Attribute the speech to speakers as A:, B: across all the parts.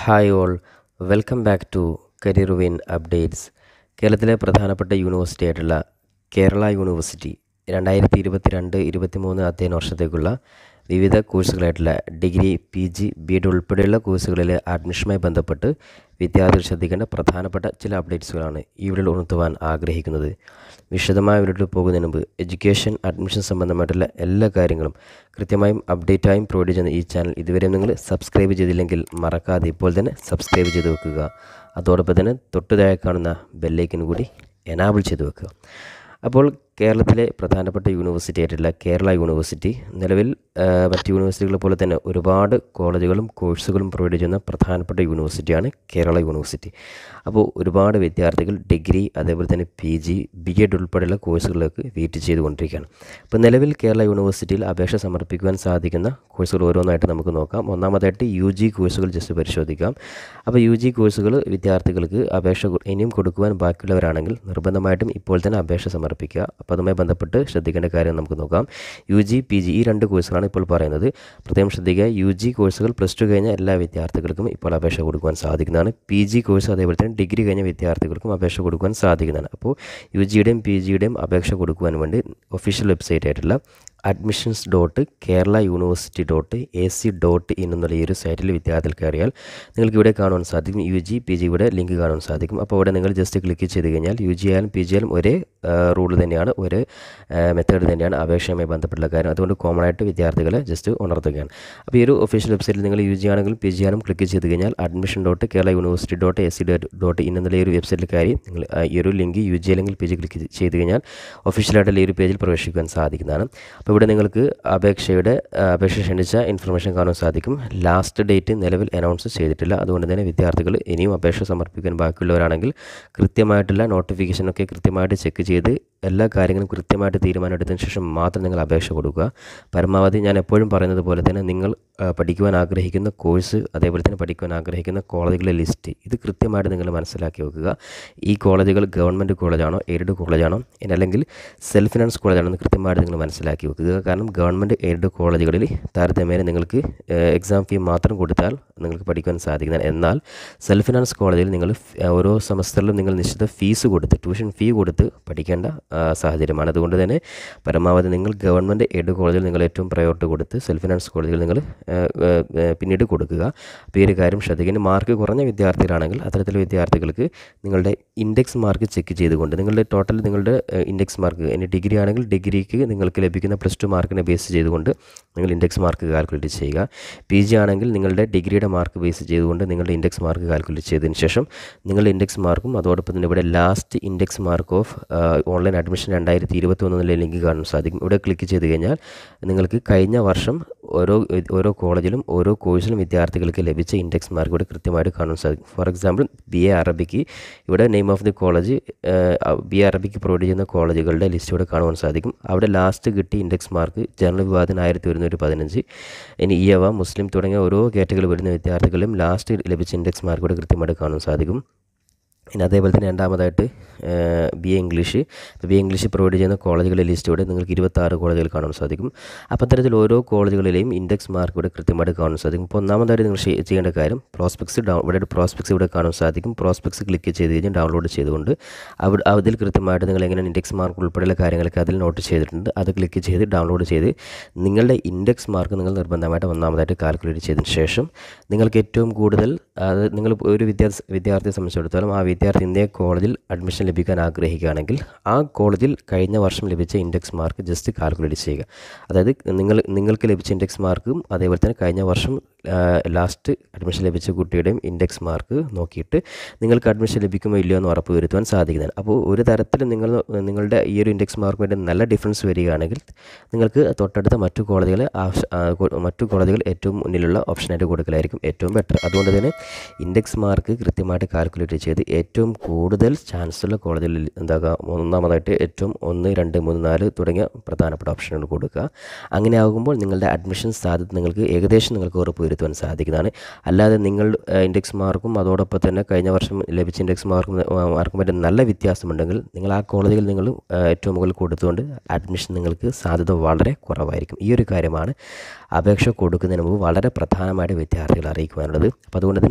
A: hi all welcome back to career win updates കേരളത്തിലെ പ്രധാനപ്പെട്ട university ആയിട്ടുള്ള കേരള യൂണിവേഴ്സിറ്റി രണ്ടായിരത്തി ഇരുപത്തി രണ്ട് ഇരുപത്തി മൂന്ന് അധ്യയന വർഷത്തേക്കുള്ള വിവിധ കോഴ്സുകളായിട്ടുള്ള degree P G B Ed ഉൾപ്പെടെയുള്ള കോഴ്സുകളിലെ അഡ്മിഷനുമായി ബന്ധപ്പെട്ട് വിദ്യാർത്ഥികൾ ശ്രദ്ധിക്കേണ്ട പ്രധാനപ്പെട്ട ചില അപ്ഡേറ്റ്സുകളാണ് ഈ വീഡിയോയിൽ ഉണർത്തുവാൻ ആഗ്രഹിക്കുന്നത് വിശദമായ വീഡിയോയിൽ പോകുന്നതിന് മുമ്പ് എഡ്യൂക്കേഷൻ അഡ്മിഷൻ സംബന്ധമായിട്ടുള്ള എല്ലാ കാര്യങ്ങളും കൃത്യമായും അപ്ഡേറ്റായും പ്രൊവൈഡ് ചെയ്യുന്ന ഈ ചാനൽ ഇതുവരെ നിങ്ങൾ സബ്സ്ക്രൈബ് ചെയ്തില്ലെങ്കിൽ മറക്കാതെ ഇപ്പോൾ തന്നെ സബ്സ്ക്രൈബ് ചെയ്ത് വെക്കുക അതോടൊപ്പം തന്നെ തൊട്ടു താഴെ കാണുന്ന ബെല്ലൈക്കൻ കൂടി എനാബിൾ ചെയ്ത് വെക്കുക അപ്പോൾ കേരളത്തിലെ പ്രധാനപ്പെട്ട യൂണിവേഴ്സിറ്റി ആയിട്ടുള്ള കേരള യൂണിവേഴ്സിറ്റി നിലവിൽ ആ, മറ്റ് യൂണിവേഴ്സിറ്റികളെ പോലെ തന്നെ ഒരുപാട് കോളേജുകളും കോഴ്സുകളും പ്രൊവൈഡ് ചെയ്യുന്ന പ്രധാനപ്പെട്ട യൂണിവേഴ്സിറ്റിയാണ് കേരള യൂണിവേഴ്സിറ്റി അപ്പോൾ ഒരുപാട് വിദ്യാർത്ഥികൾ ഡിഗ്രി അതേപോലെ തന്നെ പി ജി ബി എഡ് ഉൾപ്പെടെയുള്ള കോഴ്സുകളിലേക്ക് വെയിറ്റ് ചെയ്തുകൊണ്ടിരിക്കുകയാണ് അപ്പോൾ നിലവിൽ കേരള യൂണിവേഴ്സിറ്റിയിൽ അപേക്ഷ സമർപ്പിക്കുവാൻ സാധിക്കുന്ന കോഴ്സുകൾ ഓരോന്നായിട്ട് നമുക്ക് നോക്കാം ഒന്നാമതായിട്ട് യു ജി കോഴ്സുകൾ ജസ്റ്റ് പരിശോധിക്കാം അപ്പോൾ യു ജി കോഴ്സുകൾ വിദ്യാർത്ഥികൾക്ക് അപേക്ഷ കൊ- ഇനിയും കൊടുക്കുവാൻ ബാക്കിയുള്ളവരാണെങ്കിൽ നിർബന്ധമായിട്ടും ഇപ്പോൾ തന്നെ അപേക്ഷ സമർപ്പിക്കുക അപ്പോൾ അതുമായി ബന്ധപ്പെട്ട് ശ്രദ്ധിക്കേണ്ട കാര്യം നമുക്ക് നോക്കാം യു ജി പി ജി ഈ രണ്ട് കോഴ്സുകളാണ് ഇപ്പോൾ പറയുന്നത് പ്രത്യേകം ശ്രദ്ധിക്കുക യു ജി കോഴ്സുകൾ പ്ലസ് ടു കഴിഞ്ഞ എല്ലാ വിദ്യാർത്ഥികൾക്കും ഇപ്പോൾ അപേക്ഷ കൊടുക്കുവാൻ സാധിക്കുന്നതാണ് പി ജി കോഴ്സ് അതേപോലെ തന്നെ ഡിഗ്രി കഴിഞ്ഞ വിദ്യാർത്ഥികൾക്കും അപേക്ഷ കൊടുക്കുവാൻ സാധിക്കുന്നതാണ് അപ്പോൾ യു ജിയുടെയും പി ജിയുടെയും അപേക്ഷ കൊടുക്കുവാൻ വേണ്ടി ഒഫീഷ്യൽ വെബ്സൈറ്റ് ആയിട്ടുള്ള admissions dot Kerala university dot A C dot in എന്നുള്ള ഈ ഒരു സൈറ്റിൽ വിദ്യാർത്ഥികൾ കയറിയാൽ നിങ്ങൾക്ക് ഇവിടെ കാണുവാൻ സാധിക്കും യു ജി പി ജി ഇവിടെ ലിങ്ക് കാണുവാൻ സാധിക്കും അപ്പോൾ ഇവിടെ നിങ്ങൾ ജസ്റ്റ് ക്ലിക്ക് ചെയ്ത് കഴിഞ്ഞാൽ യു ജി ആയാലും പി ജി ആയാലും ഒരേ റൂൾ തന്നെയാണ് ഒരേ മെത്തേഡ് തന്നെയാണ് അപേക്ഷയുമായി ബന്ധപ്പെട്ടുള്ള കാര്യം അതുകൊണ്ട് കോമൺ ആയിട്ട് വിദ്യാർത്ഥികളെ ജസ്റ്റ് ഉണർത്തുകയാണ് അപ്പോൾ ഈ ഒരു ഒഫീഷ്യൽ വെബ്സൈറ്റിൽ നിങ്ങൾ യു ജി ആണെങ്കിലും പി ജി ആണെങ്കിലും ക്ലിക്ക് ചെയ്ത് കഴിഞ്ഞാൽ admission dot Kerala university dot S C dot in എന്നുള്ള ഈ ഒരു വെബ്സൈറ്റിൽ കയറി നിങ്ങൾ ആ, ഈ ഒരു ലിങ്ക് യു ജി അല്ലെങ്കിൽ പി ജി ക്ലിക്ക് ചെയ്ത് കഴിഞ്ഞാൽ ഒഫീഷ്യലായിട്ടുള്ള ഈ ഒരു പേജിൽ പ്രവേശിക്കാൻ സാധിക്കുന്നതാണ് അപ്പോൾ ഇവിടെ നിങ്ങൾക്ക് അപേക്ഷയുടെ ആ, അപേക്ഷ ക്ഷണിച്ച ഇൻഫർമേഷൻ കാണാൻ സാധിക്കും ലാസ്റ്റ് ഡേറ്റ് നിലവിൽ അനൗൺസ് ചെയ്തിട്ടില്ല അതുകൊണ്ട് തന്നെ വിദ്യാർത്ഥികൾ ഇനിയും അപേക്ഷ സമർപ്പിക്കാൻ ബാക്കിയുള്ളവരാണെങ്കിൽ കൃത്യമായിട്ടുള്ള നോട്ടിഫിക്കേഷനൊക്കെ കൃത്യമായിട്ട് ചെക്ക് ചെയ്ത് എല്ലാ കാര്യങ്ങളും കൃത്യമായിട്ട് തീരുമാനം എടുത്തതിന് ശേഷം മാത്രം നിങ്ങൾ അപേക്ഷ കൊടുക്കുക പരമാവധി ഞാൻ എപ്പോഴും പറയുന്നത് പോലെ തന്നെ നിങ്ങൾ ആ, പഠിക്കുവാൻ ആഗ്രഹിക്കുന്ന കോഴ്സ് അതേപോലെ തന്നെ പഠിക്കുവാൻ ആഗ്രഹിക്കുന്ന കോളേജുകളുടെ ലിസ്റ്റ് ഇത് കൃത്യമായിട്ട് നിങ്ങൾ മനസ്സിലാക്കി വെക്കുക ഈ കോളേജുകൾ ഗവൺമെൻറ് കോളേജാണോ എയ്ഡഡ് കോളേജാണോ ഇനി അല്ലെങ്കിൽ സെൽഫ് ഫിനാൻസ് കോളേജാണോ എന്ന് കൃത്യമായിട്ട് നിങ്ങൾ മനസ്സിലാക്കി വെക്കുക കാരണം ഗവൺമെൻറ് എയ്ഡഡ് കോളേജുകളിൽ താരതമ്യേന നിങ്ങൾക്ക് എക്സാം ഫീ മാത്രം കൊടുത്താൽ നിങ്ങൾക്ക് പഠിക്കുവാൻ സാധിക്കുന്നതാണ് എന്നാൽ സെൽഫ് ഫിനാൻസ് കോളേജിൽ നിങ്ങൾ ഫ്- ഓരോ സെമസ്റ്ററിലും നിങ്ങൾ നിശ്ചിത ഫീസ് കൊടുത്ത് ട്യൂഷൻ ഫീ കൊടുത്ത് പഠിക്കേണ്ട ആ, സാഹചര്യമാണ് അതുകൊണ്ട് തന്നെ പരമാവധി നിങ്ങൾ ഗവൺമെൻറ് എയ്ഡ് കോളേജിൽ നിങ്ങൾ ഏറ്റവും പ്രയോറിറ്റി കൊടുത്ത് സെൽഫ് ഫിനാൻസ് കോളേജിൽ നിങ്ങൾ ആ, ആ, ആ, പിന്നീട് കൊടുക്കുക അപ്പോൾ ഈ ഒരു കാര്യം ശ്രദ്ധിക്കുക ഇനി മാർക്ക് കുറഞ്ഞ വിദ്യാർത്ഥികളാണെങ്കിൽ അത്തരത്തിലുള്ള വിദ്യാർത്ഥികൾക്ക് നിങ്ങളുടെ ഇൻഡെക്സ് മാർക്ക് ചെക്ക് ചെയ്തുകൊണ്ട് നിങ്ങളുടെ ടോട്ടൽ നിങ്ങളുടെ ഇൻഡെക്സ് മാർക്ക് ഇനി ഡിഗ്രി ആണെങ്കിൽ ഡിഗ്രിക്ക് നിങ്ങൾക്ക് ലഭിക്കുന്ന പ്ലസ് ടു മാർക്കിനെ ബേസ് ചെയ്തുകൊണ്ട് നിങ്ങൾ ഇൻഡെക്സ് മാർക്ക് കാൽക്കുലേറ്റ് ചെയ്യുക പി ജി ആണെങ്കിൽ നിങ്ങളുടെ ഡിഗ്രിയുടെ മാർക്ക് ബേസ് ചെയ്തുകൊണ്ട് നിങ്ങളുടെ ഇൻഡെക്സ് മാർക്ക് കാൽക്കുലേറ്റ് ചെയ്തതിന് ശേഷം നിങ്ങളുടെ ഇൻഡെക്സ് മാർക്കും അതോടൊപ്പം തന്നെ ഇവിടെ last index mark of online admission രണ്ടായിരത്തി ഇരുപത്തി ഒന്നിലെ ലിങ്ക് കാണാൻ സാധിക്കും ഇവിടെ ക്ലിക്ക് ചെയ്ത് കഴിഞ്ഞാൽ നിങ്ങൾക്ക് കഴിഞ്ഞ വർഷം ഓരോ ഓരോ കോളേജിലും ഓരോ കോഴ്സിലും വിദ്യാർത്ഥികൾക്ക് ലഭിച്ച ഇൻഡെക്സ് മാർക്ക് ഇവിടെ കൃത്യമായിട്ട് കാണാൻ സാധിക്കും for example B A Arabic ഇവിടെ name of the college B A Arabic provide ചെയ്യുന്ന കോളേജുകളുടെ ലിസ്റ്റ് ഇവിടെ കാണുവാൻ സാധിക്കും അവിടെ ലാസ്റ്റ് കിട്ടിയ ഇൻഡെക്സ് മാർക്ക് ജനറൽ വിഭാഗത്തിന് ആയിരത്തി ഒരുന്നൂറ്റി പതിനഞ്ച് ഇനി ഇയവ മുസ്ലിം തുടങ്ങിയ ഓരോ കാറ്റഗറി വരുന്ന വിദ്യാർത്ഥികളും ലാസ്റ്റ് ലഭിച്ച ഇൻഡെക്സ് മാർക്ക് ഇവിടെ കൃത്യമായിട്ട് കാണാൻ സാധിക്കും ഇനി അതേപോലെ തന്നെ രണ്ടാമതായിട്ട് B A English B A English provide ചെയ്യുന്ന കോളേജുകളുടെ ലിസ്റ്റ് ഇവിടെ നിങ്ങൾക്ക് ഇരുപത്താറ് കോളേജുകൾ കാണാൻ സാധിക്കും അപ്പോൾ അത്തരത്തിൽ ഓരോ കോളേജുകളിലെയും ഇൻഡെക്സ് മാർക്ക് ഇവിടെ കൃത്യമായിട്ട് കാണാൻ സാധിക്കും ഇപ്പോൾ ഒന്നാമതായിട്ട് നിങ്ങൾ ചെയ്യ- ചെയ്യേണ്ട കാര്യം പ്രോസ്പെക്സ് ഡൗൺ ഇവിടെ പ്രോസ്പെക്സ് ഇവിടെ കാണാൻ സാധിക്കും പ്രോസ്പെക്സ് ക്ലിക്ക് ചെയ്ത് കഴിഞ്ഞാൽ ഡൗൺലോഡ് ചെയ്തുകൊണ്ട് അവിടെ അതിൽ കൃത്യമായിട്ട് നിങ്ങൾ എങ്ങനെ ഇൻഡെക്സ് മാർക്ക് ഉൾപ്പെടെയുള്ള കാര്യങ്ങളൊക്കെ അതിൽ നോട്ട് ചെയ്തിട്ടുണ്ട് അത് ക്ലിക്ക് ചെയ്ത് ഡൗൺലോഡ് ചെയ്ത് നിങ്ങളുടെ ഇൻഡെക്സ് മാർക്ക് നിങ്ങൾ നിർബന്ധമായിട്ട് ഒന്നാമതായിട്ട് കാൽക്കുലേറ്റ് ചെയ്തതിന് ശേഷം നിങ്ങൾക്ക് ഏറ്റവും കൂടുതൽ അത് നിങ്ങൾ ഒരു വിദ്യാർത്ഥി വിദ്യാർത്ഥിയെ സംബന്ധിച്ചിടത്തോളം ആ വിദ്യാർത്ഥി ഇന്നേ കോളേജിൽ അഡ്മിഷൻ ലഭിക്കാൻ ആഗ്രഹിക്കുകയാണെങ്കിൽ ആ കോളേജിൽ കഴിഞ്ഞ വർഷം ലഭിച്ച ഇൻഡെക്സ് മാർക്ക് ജസ്റ്റ് കാൽക്കുലേറ്റ് ചെയ്യുക അതായത് നിങ്ങൾ നിങ്ങൾക്ക് ലഭിച്ച ഇൻഡെക്സ് മാർക്കും അതേപോലെ തന്നെ കഴിഞ്ഞ വർഷം ലാസ്റ്റ് അഡ്മിഷൻ ലഭിച്ച കുട്ടിയുടെയും ഇൻഡെക്സ് മാർക്ക് നോക്കിയിട്ട് നിങ്ങൾക്ക് അഡ്മിഷൻ ലഭിക്കുമോ ഇല്ലയോ എന്ന് ഉറപ്പ് വരുത്തുവാൻ സാധിക്കുന്നതാണ് അപ്പോൾ ഒരു തരത്തിൽ നിങ്ങൾ നിങ്ങളുടെ ഈ ഒരു ഇൻഡെക്സ് മാർക്ക് വേണ്ടി നല്ല ഡിഫറൻസ് വരികയാണെങ്കിൽ നിങ്ങൾക്ക് തൊട്ടടുത്ത മറ്റു കോളേജുകളെ ആവശ്യ ആ, കൊ- മറ്റു കോളേജുകൾ ഏറ്റവും മുന്നിലുള്ള ഓപ്ഷനായിട്ട് കൊടുക്കലായിരിക്കും ഏറ്റവും ബെറ്റർ അതുകൊണ്ട് തന്നെ ഇൻഡെക്സ് മാർക്ക് കൃത്യമായിട്ട് കാൽക്കുലേറ്റ് ചെയ്ത് ഏറ്റവും കൂടുതൽ ചാൻസ് ഉള്ള കോളേജിൽ എന്താക്കുക ഒന്നാമതായിട്ട് ഏറ്റവും ഒന്ന് രണ്ട് മൂന്ന് നാല് തുടങ്ങിയ പ്രധാനപ്പെട്ട ഓപ്ഷനുകൾ കൊടുക്കുക അങ്ങനെ ആകുമ്പോൾ നിങ്ങളുടെ അഡ്മിഷൻ സാധ്യത നിങ്ങൾക്ക് ഏകദേശം നിങ്ങൾക്ക് ഉറപ്പ് വരുത്തുവാൻ സാധിക്കുന്നതാണ് അല്ലാതെ നിങ്ങൾ ഇൻഡെക്സ് മാർക്കും അതോടൊപ്പം തന്നെ കഴിഞ്ഞ വർഷം ലഭിച്ച ഇൻഡെക്സ് മാർക്കും മാർക്കും മറ്റും നല്ല വ്യത്യാസമുണ്ടെങ്കിൽ നിങ്ങൾ ആ കോളേജിൽ നിങ്ങൾ ആ, ഏറ്റവും മുകളിൽ കൊടുത്തുകൊണ്ട് അഡ്മിഷൻ നിങ്ങൾക്ക് സാധ്യത വളരെ കുറവായിരിക്കും ഈ ഒരു കാര്യമാണ് അപേക്ഷ കൊടുക്കുന്നതിന് മുമ്പ് വളരെ പ്രധാനമായിട്ട് വിദ്യാർത്ഥികൾ അറിയിക്കുവാനുള്ളത് അപ്പോൾ അതുകൊണ്ട് തന്നെ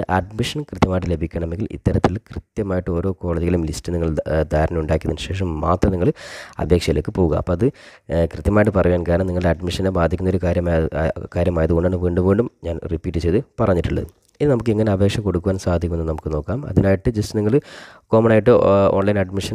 A: അഡ്മിഷൻ കൃത്യമായിട്ട് ലഭിക്കണമെങ്കിൽ ഇത്തരത്തിൽ കൃത്യമായിട്ട് ഓരോ കോളേജുകളും ലിസ്റ്റ് നിങ്ങൾ ധ- ധാരണ ഉണ്ടാക്കിയതിന് ശേഷം മാത്രം നിങ്ങൾ അപേക്ഷയിലേക്ക് പോവുക അപ്പോൾ അത് ഏഹ്, കൃത്യമായിട്ട് പറയാൻ കാരണം നിങ്ങളുടെ അഡ്മിഷനെ ബാധിക്കുന്ന ഒരു കാര്യമായ ആ- കാര്യമായതുകൊണ്ടാണ് വീണ്ടും വീണ്ടും ഞാൻ റിപ്പീറ്റ് ചെയ്ത് പറഞ്ഞിട്ടുള്ളത് ഇനി നമുക്ക് എങ്ങനെ അപേക്ഷ കൊടുക്കുവാൻ സാധിക്കുമെന്ന് നമുക്ക് നോക്കാം അതിനായിട്ട് ജസ്റ്റ് നിങ്ങൾ കോമൺ ആയിട്ട് online admission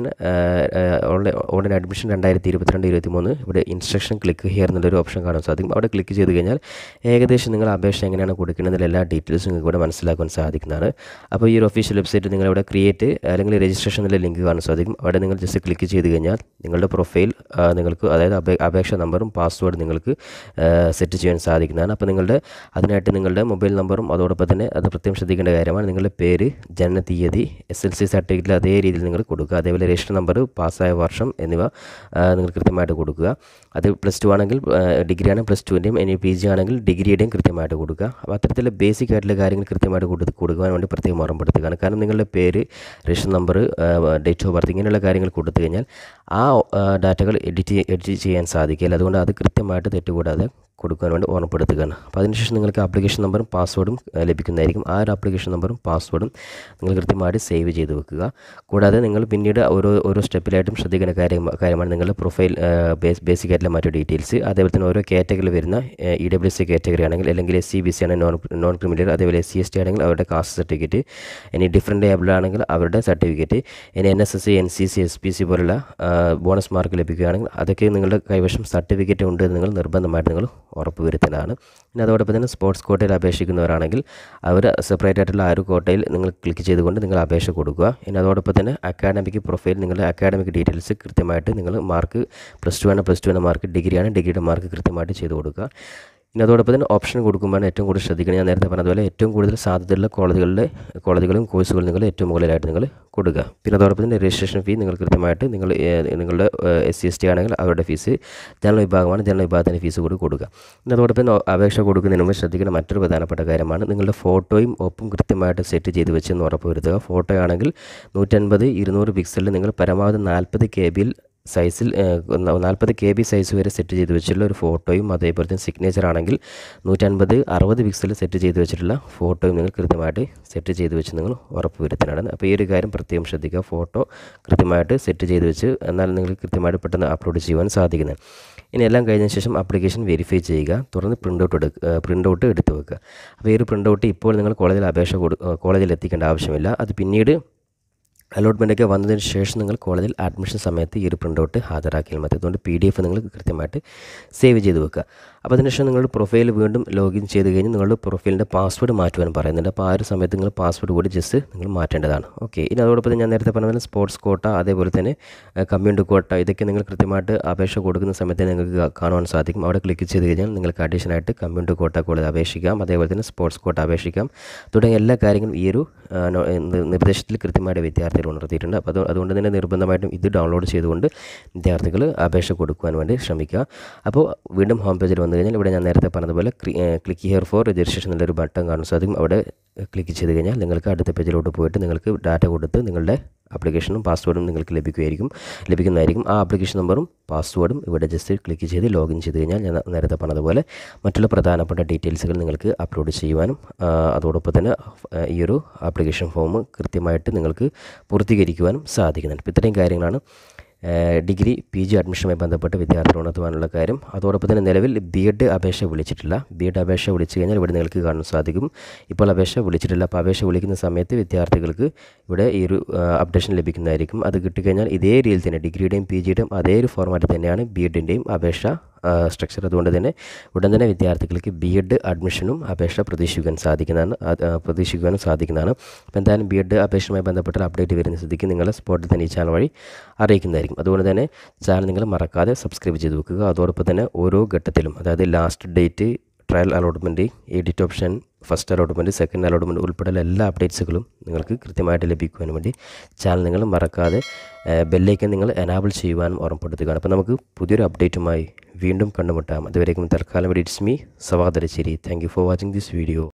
A: online online admission രണ്ടായിരത്തി ഇരുപത്തിരണ്ട് ഇരുപത്തി മൂന്ന് ഇവിടെ ഇൻസ്ട്രക്ഷൻ ക്ലിക്ക് ഹിയർ എന്നുള്ളൊരു ഓപ്ഷൻ കാണാൻ സാധിക്കും അവിടെ ക്ലിക്ക് ചെയ്ത് കഴിഞ്ഞാൽ ഏകദേശം നിങ്ങൾ അപേക്ഷ എങ്ങനെയാണ് കൊടുക്കേണ്ടതിൽ എല്ലാ ഡീറ്റെയിൽസും നിങ്ങൾക്ക് ഇവിടെ മനസ്സിലാക്കാൻ സാധിക്കുന്നതാണ് അപ്പോൾ ഈ ഒരു ഒഫീഷ്യൽ വെബ്സൈറ്റ് നിങ്ങൾ ഇവിടെ ക്രിയേറ്റ് അല്ലെങ്കിൽ രജിസ്ട്രേഷൻ എന്നുള്ള ലിങ്ക് കാണാൻ സാധിക്കും അവിടെ നിങ്ങൾ ജസ്റ്റ് ക്ലിക്ക് ചെയ്ത് കഴിഞ്ഞാൽ നിങ്ങളുടെ പ്രൊഫൈൽ നിങ്ങൾക്ക് അതായത് അപേ അപേക്ഷ നമ്പറും പാസ്വേഡ് നിങ്ങൾക്ക് സെറ്റ് ചെയ്യാൻ സാധിക്കുന്നതാണ് അപ്പോൾ നിങ്ങളുടെ അതിനായിട്ട് നിങ്ങളുടെ മൊബൈൽ നമ്പറും അതോടൊപ്പം തന്നെ അത് പ്രത്യേകം ശ്രദ്ധിക്കേണ്ട കാര്യമാണ് നിങ്ങളുടെ പേര് ജനന തീയതി എസ് എൽ സി സർട്ടിഫിക്കറ്റിൽ അതേ രീതിയിൽ നിങ്ങൾ കൊടുക്കുക അതേപോലെ രജിസ്റ്റർ നമ്പർ പാസ്സായ വർഷം എന്നിവ ആ, നിങ്ങൾ കൃത്യമായിട്ട് കൊടുക്കുക അത് പ്ലസ് ടു ആണെങ്കിൽ ഡിഗ്രി ആണെങ്കിൽ പ്ലസ് ടുവിൻ്റെയും ഇനി പി ജി ആണെങ്കിൽ ഡിഗ്രിയുടെയും കൃത്യമായിട്ട് കൊടുക്കുക അപ്പോൾ അത്തരത്തിലുള്ള ബേസിക് ആയിട്ടുള്ള കാര്യങ്ങൾ കൃത്യമായിട്ട് കൊടുത്ത് കൊടുക്കുവാൻ വേണ്ടി പ്രത്യേകം ഓർമ്മപ്പെടുത്തുകയാണ് കാരണം നിങ്ങളുടെ പേര് register number date of birth ഇങ്ങനെയുള്ള കാര്യങ്ങൾ കൊടുത്തു കഴിഞ്ഞാൽ ആ ഡാറ്റകൾ എഡിറ്റ് എഡിറ്റ് ചെയ്യാൻ സാധിക്കില്ല അതുകൊണ്ട് അത് കൃത്യമായിട്ട് തെറ്റുകൂടാതെ കൊടുക്കാൻ വേണ്ടി ഓർമ്മപ്പെടുത്തുകയാണ് അപ്പോൾ അതിനുശേഷം നിങ്ങൾക്ക് ആപ്ലിക്കേഷൻ നമ്പറും പാസ്വേഡും ഏഹ്, ലഭിക്കുന്നതായിരിക്കും ആ ഒരു ആപ്ലിക്കേഷൻ നമ്പറും പാസ്വേഡും നിങ്ങൾ കൃത്യമായിട്ട് സേവ് ചെയ്ത് വെക്കുക കൂടാതെ നിങ്ങൾ പിന്നീട് ഓരോ ഓരോ സ്റ്റെപ്പിലായിട്ടും ശ്രദ്ധിക്കേണ്ട കാര്യം കാര്യമാണ് നിങ്ങളുടെ പ്രൊഫൈൽ ബേസ് ബേസിക് ആയിട്ടുള്ള മറ്റു ഡീറ്റെയിൽസ് അതേപോലെ തന്നെ ഓരോ കാറ്റഗറിയിൽ വരുന്ന ഇ ഡബ്ല്യു സി കാറ്റഗറി ആണെങ്കിൽ അല്ലെങ്കിൽ എസ് സി ബി സി ആണെങ്കിൽ നോൺ നോൺ ക്രിമിനൽ അതേപോലെ എസ് സി എസ് ടി ആണെങ്കിൽ അവരുടെ കാസ്റ്റ് സർട്ടിഫിക്കറ്റ് ഇനി ഡിഫറൻറ്റ് ഏബിൾ ആണെങ്കിൽ അവരുടെ സർട്ടിഫിക്കറ്റ് ഇനി N S S C N C C S P C പോലുള്ള ബോണസ് മാർക്ക് ലഭിക്കുകയാണെങ്കിൽ അതൊക്കെ നിങ്ങളുടെ കൈവശം സർട്ടിഫിക്കറ്റ് ഉണ്ട് എന്ന് നിങ്ങൾ നിർബന്ധമായിട്ട് നിങ്ങൾ ഉറപ്പ് വരുത്തേണ്ടതാണ് പിന്നെ അതോടൊപ്പം തന്നെ സ്പോർട്സ് കോട്ടയിൽ അപേക്ഷിക്കുന്നവരാണെങ്കിൽ അവർ സെപ്പറേറ്റ് ആയിട്ടുള്ള ആ ഒരു കോട്ടയിൽ നിങ്ങൾ ക്ലിക്ക് ചെയ്തുകൊണ്ട് നിങ്ങൾ അപേക്ഷ കൊടുക്കുക ഇനി അതോടൊപ്പം തന്നെ അക്കാഡമിക് പ്രൊഫൈൽ നിങ്ങളുടെ അക്കാഡമിക് ഡീറ്റെയിൽസ് കൃത്യമായിട്ട് നിങ്ങൾ മാർക്ക് പ്ലസ് ടു ആണ് പ്ലസ് ടു ആണ് മാർക്ക് ഡിഗ്രിയാണ് ഡിഗ്രിയുടെ മാർക്ക് കൃത്യമായിട്ട് ചെയ്ത് കൊടുക്കുക ഇനി അതോടൊപ്പം തന്നെ ഓപ്ഷൻ കൊടുക്കുമ്പോൾ ഏറ്റവും കൂടുതൽ ശ്രദ്ധിക്കണം ഞാൻ നേരത്തെ പറഞ്ഞതുപോലെ ഏറ്റവും കൂടുതൽ സാധ്യതയുള്ള കോളേജുകളിലെ കോളേജുകളും കോഴ്സുകളും നിങ്ങൾ ഏറ്റവും മുകളിലായിട്ട് നിങ്ങൾ കൊടുക്കുക പിന്നെ അതോടൊപ്പം തന്നെ രജിസ്ട്രേഷൻ ഫീ നിങ്ങൾ കൃത്യമായിട്ട് നിങ്ങൾ ഏഹ്, നിങ്ങളുടെ എസ് സി എസ് ടി ആണെങ്കിൽ അവരുടെ ഫീസ് ജനറൽ വിഭാഗമാണ് ജനറൽ വിഭാഗത്തിൻ്റെ ഫീസ് കൂടി കൊടുക്കുക പിന്നെ അതോടൊപ്പം തന്നെ അപേക്ഷ കൊടുക്കുന്നതിന് മുമ്പ് ശ്രദ്ധിക്കേണ്ട മറ്റൊരു പ്രധാനപ്പെട്ട കാര്യമാണ് നിങ്ങളുടെ ഫോട്ടോയും ഒപ്പും കൃത്യമായിട്ട് സെറ്റ് ചെയ്ത് വെച്ചെന്ന് ഉറപ്പ് വരുത്തുക ഫോട്ടോ ആണെങ്കിൽ നൂറ്റൻപത് ഇരുന്നൂറ് പിക്സലിൽ നിങ്ങൾ പരമാവധി നാൽപ്പത് കെ ബിയിൽ സൈസിൽ നാൽപ്പത് കെ ബി സൈസ് വരെ സെറ്റ് ചെയ്ത് വെച്ചിട്ടുള്ള ഒരു ഫോട്ടോയും അതേപോലെ തന്നെ സിഗ്നേച്ചർ ആണെങ്കിൽ നൂറ്റൻപത് അറുപത് പിക്സൽ സെറ്റ് ചെയ്ത് വെച്ചിട്ടുള്ള ഫോട്ടോയും നിങ്ങൾ കൃത്യമായിട്ട് സെറ്റ് ചെയ്ത് വെച്ച് നിങ്ങൾ ഉറപ്പ് വരുത്തുന്നതാണ് അപ്പോൾ ഈ ഒരു കാര്യം പ്രത്യേകം ശ്രദ്ധിക്കുക ഫോട്ടോ കൃത്യമായിട്ട് സെറ്റ് ചെയ്ത് വെച്ച് എന്നാൽ നിങ്ങൾക്ക് കൃത്യമായിട്ട് പെട്ടെന്ന് അപ്ലോഡ് ചെയ്യുവാൻ സാധിക്കുന്നത് ഇനി എല്ലാം കഴിഞ്ഞതിന് ശേഷം ആപ്ലിക്കേഷൻ വെരിഫൈ ചെയ്യുക തുടർന്ന് പ്രിൻ്റ് ഔട്ട് എടുക്കുക പ്രിൻ്റ് ഔട്ട് എടുത്ത് വെക്കുക അപ്പോൾ ഈ ഒരു പ്രിൻ്റ് ഔട്ട് ഇപ്പോൾ നിങ്ങൾ കോളേജിൽ അപേക്ഷ കൊടു കോളേജിൽ എത്തിക്കേണ്ട ആവശ്യമില്ല അത് പിന്നീട് അലോട്ട്മെൻ്റ് ഒക്കെ വന്നതിന് ശേഷം നിങ്ങൾ കോളേജിൽ അഡ്മിഷൻ സമയത്ത് ഈ ഒരു പ്രിൻ്റ് ഔട്ട് ഹാജരാക്കിയാൽ മതി അതുകൊണ്ട് പി ഡി എഫ് നിങ്ങൾ കൃത്യമായിട്ട് സേവ് ചെയ്ത് വെക്കുക അപ്പോൾ അതിനുശേഷം നിങ്ങളുടെ പ്രൊഫൈൽ വീണ്ടും ലോഗിൻ ചെയ്ത് കഴിഞ്ഞ് നിങ്ങളുടെ പ്രൊഫൈലിൻ്റെ പാസ്വേഡ് മാറ്റുവാൻ പറയുന്നുണ്ട് അപ്പോൾ ആ ഒരു സമയത്ത് നിങ്ങൾ പാസ്വേഡ് കൂടി ജസ്റ്റ് നിങ്ങൾ മാറ്റേണ്ടതാണ് ഓക്കെ ഇനി അതോടൊപ്പം തന്നെ ഞാൻ നേരത്തെ പറഞ്ഞ പോലെ സ്പോർട്സ് കോട്ട അതേപോലെ തന്നെ കമ്മ്യൂണിറ്റി കോട്ട ഇതൊക്കെ നിങ്ങൾ കൃത്യമായിട്ട് അപേക്ഷ കൊടുക്കുന്ന സമയത്ത് നിങ്ങൾക്ക് കാ- കാണുവാൻ സാധിക്കും അവിടെ ക്ലിക്ക് ചെയ്ത് കഴിഞ്ഞാൽ നിങ്ങൾക്ക് അഡീഷനായിട്ട് കമ്മ്യൂണിറ്റി കോട്ട കോളേജ് അപേക്ഷിക്കാം അതേപോലെ തന്നെ സ്പോർട്സ് കോട്ട അപേക്ഷിക്കാം തുടങ്ങിയ എല്ലാ കാര്യങ്ങളും ഈ ഒരു ആ, നോ- നി- നിർദ്ദേശത്തിൽ കൃത്യമായിട്ട് വിദ്യാർത്ഥികൾ ഉണർത്തിയിട്ടുണ്ട് അപ്പോൾ അത് അതുകൊണ്ട് തന്നെ നിർബന്ധമായിട്ടും ഇത് ഡൗൺലോഡ് ചെയ്തുകൊണ്ട് വിദ്യാർത്ഥികൾ അപേക്ഷ കൊടുക്കുവാൻ വേണ്ടി ശ്രമിക്കുക അപ്പോൾ വീണ്ടും ഹോം പേജിൽ വന്നു കഴിഞ്ഞാൽ ഇവിടെ ഞാൻ നേരത്തെ പറഞ്ഞതുപോലെ ക്ലിക്ക് ഹിയർ ഫോർ രജിസ്ട്രേഷൻ എന്നുള്ളൊരു ബട്ടൺ കാണാൻ സാധിക്കും അവിടെ ക്ലിക്ക് ചെയ്ത് കഴിഞ്ഞാൽ നിങ്ങൾക്ക് അടുത്ത പേജിലോട്ട് പോയിട്ട് നിങ്ങൾക്ക് ഡാറ്റ കൊടുത്ത് നിങ്ങളുടെ ആപ്ലിക്കേഷനും പാസ്വേഡും നിങ്ങൾക്ക് ലഭിക്കുമായിരിക്കും ലഭിക്കുന്നതായിരിക്കും ആ ആപ്ലിക്കേഷൻ നമ്പറും പാസ്വേഡും ഇവിടെ ജസ്റ്റ് ക്ലിക്ക് ചെയ്ത് ലോഗിൻ ചെയ്ത് കഴിഞ്ഞാൽ ഞാൻ നേരത്തെ പറഞ്ഞതുപോലെ മറ്റുള്ള പ്രധാനപ്പെട്ട ഡീറ്റെയിൽസുകൾ നിങ്ങൾക്ക് അപ്ലോഡ് ചെയ്യുവാനും ആ, അതോടൊപ്പം തന്നെ ആ, ഈ ഒരു ആപ്ലിക്കേഷൻ ഫോം കൃത്യമായിട്ട് നിങ്ങൾക്ക് പൂർത്തീകരിക്കുവാനും സാധിക്കുന്നുണ്ട് അപ്പോൾ ഇത്രയും കാര്യങ്ങളാണ് ഏഹ് ഡിഗ്രി പി ജി അഡ്മിഷനുമായി ബന്ധപ്പെട്ട് വിദ്യാർത്ഥികൾ ഉണർത്തുവാനുള്ള കാര്യം അതോടൊപ്പം തന്നെ നിലവിൽ ബി എഡ് അപേക്ഷ വിളിച്ചിട്ടില്ല ബി എഡ് അപേക്ഷ വിളിച്ചു കഴിഞ്ഞാൽ ഇവിടെ നിങ്ങൾക്ക് കാണാൻ സാധിക്കും ഇപ്പോൾ അപേക്ഷ വിളിച്ചിട്ടില്ല അപ്പോൾ അപേക്ഷ വിളിക്കുന്ന സമയത്ത് വിദ്യാർത്ഥികൾക്ക് ഇവിടെ ഈ ഒരു അപ്ഡേഷൻ ലഭിക്കുന്നതായിരിക്കും അത് കിട്ടിക്കഴിഞ്ഞാൽ ഇതേ രീതിയിൽ തന്നെ ഡിഗ്രിയുടെയും പി ജിയുടെയും അതേ ഒരു ഫോർമാറ്റ് തന്നെയാണ് ബി എഡിൻ്റെയും അപേക്ഷ സ്ട്രക്ചർ അതുകൊണ്ട് തന്നെ ഉടൻ തന്നെ വിദ്യാർത്ഥികൾക്ക് ബി എഡ് അഡ്മിഷനും അപേക്ഷ പ്രതീക്ഷിക്കാൻ സാധിക്കുന്നതാണ് അത്, ആ, പ്രതീക്ഷിക്കുവാനും സാധിക്കുന്നതാണ് അപ്പോൾ എന്തായാലും ബി എഡ് അപേക്ഷയുമായി ബന്ധപ്പെട്ട അപ്ഡേറ്റ് വരുന്ന സ്ഥിതിക്ക് നിങ്ങൾ സ്പോട്ടിൽ തന്നെ ഈ ചാനൽ വഴി അറിയിക്കുന്നതായിരിക്കും അതുകൊണ്ട് തന്നെ ചാനൽ നിങ്ങൾ മറക്കാതെ സബ്സ്ക്രൈബ് ചെയ്ത് വെക്കുക അതോടൊപ്പം തന്നെ ഓരോ ഘട്ടത്തിലും അതായത് last date trial allotment edit option first allotment second allotment ഉൾപ്പെടെയുള്ള എല്ലാ അപ്ഡേറ്റ്സുകളും നിങ്ങൾക്ക് കൃത്യമായിട്ട് ലഭിക്കുവാൻ വേണ്ടി ചാനൽ നിങ്ങൾ മറക്കാതെ ബെല്ലൈക്കൻ നിങ്ങൾ എനാബിൾ ചെയ്യുവാനും ഓർമ്മപ്പെടുത്തുകയാണ് അപ്പോൾ നമുക്ക് പുതിയൊരു അപ്ഡേറ്റുമായി വീണ്ടും കണ്ടുമുട്ടാം അതുവരേക്കും തൽക്കാലം it's me Savadarasseri thank you for watching this video